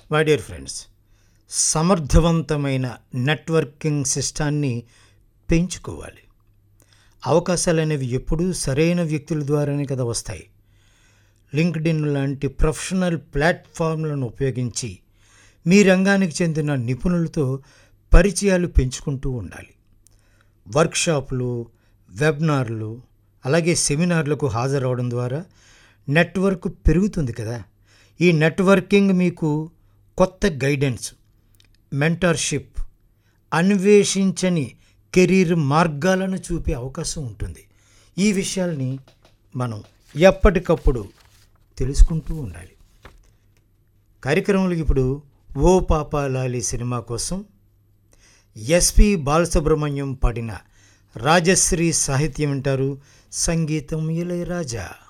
my dear friends సమర్థవంతమైన networking సిస్టాన్ని పెంచుకోవాలి అవకాశాలు అనేవి ఎప్పుడూ సరైన వ్యక్తుల ద్వారానే కదా వస్తాయి లింక్డ్ఇన్ లాంటి ప్రొఫెషనల్ ప్లాట్ఫామ్లను ఉపయోగించి మీ రంగానికి చెందిన నిపుణులతో పరిచయాలు పెంచుకుంటూ ఉండాలి వర్క్షాపులు వెబినార్లు అలాగే సెమినార్లకు హాజరవడం ద్వారా నెట్వర్క్ పెరుగుతుంది కదా ఈ నెట్వర్కింగ్ మీకు కొత్త గైడెన్స్ మెంటర్షిప్ అన్వేషించని కెరీర్ మార్గాలను చూపే అవకాశం ఉంటుంది ఈ విషయాల్ని మనం ఎప్పటికప్పుడు తెలుసుకుంటూ ఉండాలి కార్యక్రమంలో ఇప్పుడు ఓ పాప లాలి సినిమా కోసం ఎస్పి బాలసుబ్రహ్మణ్యం పాడిన రాజశ్రీ సాహిత్యం వింటారు సంగీతం ఇళయరాజా